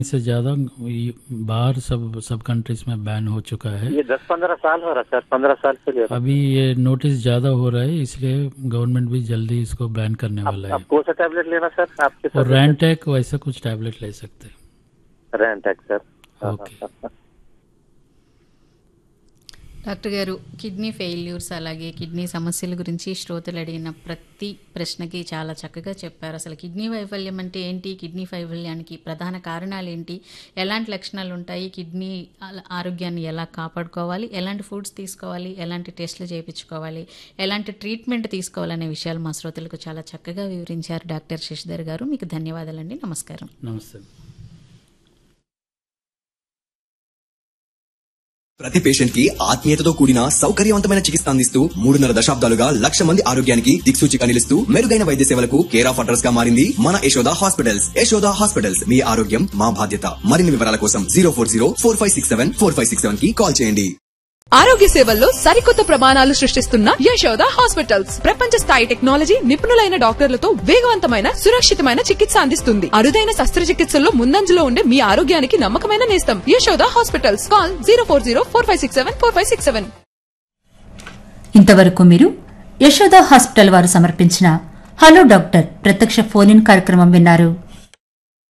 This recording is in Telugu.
से ज़्यादा ये बाहर सब सब कंट्रीज में बैन हो चुका है ये दस पंद्रह साल हो रहा सर पंद्रह साल से ले रहा अभी ये नोटिस ज़्यादा हो रहा है इसलिए गवर्नमेंट भी जल्दी इसको बैन करने वाला है आप कौन सा टैबलेट लेना सर आपके और रैंटेक वैसा कुछ टैबलेट ले सकते हैं रैंटेक सर हाँ, ओके हाँ, हाँ। డాక్టర్ గారు కిడ్నీ ఫెయిల్యూర్స్ అలాగే కిడ్నీ సమస్యల గురించి శ్రోతలు అడిగిన ప్రతి ప్రశ్నకి చాలా చక్కగా చెప్పారు అసలు కిడ్నీ వైఫల్యం అంటే ఏంటి కిడ్నీ వైఫల్యానికి ప్రధాన కారణాలు ఏంటి ఎలాంటి లక్షణాలు ఉంటాయి కిడ్నీ ఆల- ఆరోగ్యాన్ని ఎలా కాపాడుకోవాలి ఎలాంటి ఫుడ్స్ తీసుకోవాలి ఎలాంటి టెస్టులు చేయించుకోవాలి ఎలాంటి ట్రీట్మెంట్ తీసుకోవాలనే విషయాలు మా శ్రోతలకు చాలా చక్కగా వివరించారు డాక్టర్ శశిధర్ గారు మీకు ధన్యవాదాలండి నమస్కారం नमस्ते ప్రతి పేషెంట్ కి ఆత్మీయతతో కూడిన సౌకర్యవంతమైన చికిత్స అందిస్తూ మూడున్నర దశాబ్దాలుగా లక్ష మంది ఆరోగ్యానికి దిక్సూచిగా నిలుస్తూ మెరుగైన వైద్య సేవలకు కేర్ ఆఫ్ అడ్రస్ గా మారింది మన యశోద హాస్పిటల్స్ యశోద హాస్పిటల్స్ మీ ఆరోగ్యం మా బాధ్యత మరిన్ని వివరాల కోసం zero four zero four five six seven four five six seven కి కాల్ చేయండి ఆరోగ్య సేవల్లో సరికొత్త ప్రమాణాలు సృష్టిస్తున్న యశోద హాస్పిటల్స్ ప్రపంచ స్థాయి టెక్నాలజీ నిపుణులైన డాక్టర్లతో వేగవంతమైన సురక్షితమైన చికిత్స అందిస్తుంది అరుదైన శస్త్రచికిత్సల్లో ముందంజలో ఉండే మీ ఆరోగ్యానికి నమ్మకమైన నేస్తం Yashoda hospitals call zero four zero four five six seven four five six seven ఇంతవరకు మీరు యశోద హాస్పిటల్ వారు సమర్పించిన హలో డాక్టర్ ప్రత్యక్ష ఫోన్ ఇన్ కార్యక్రమం విన్నారు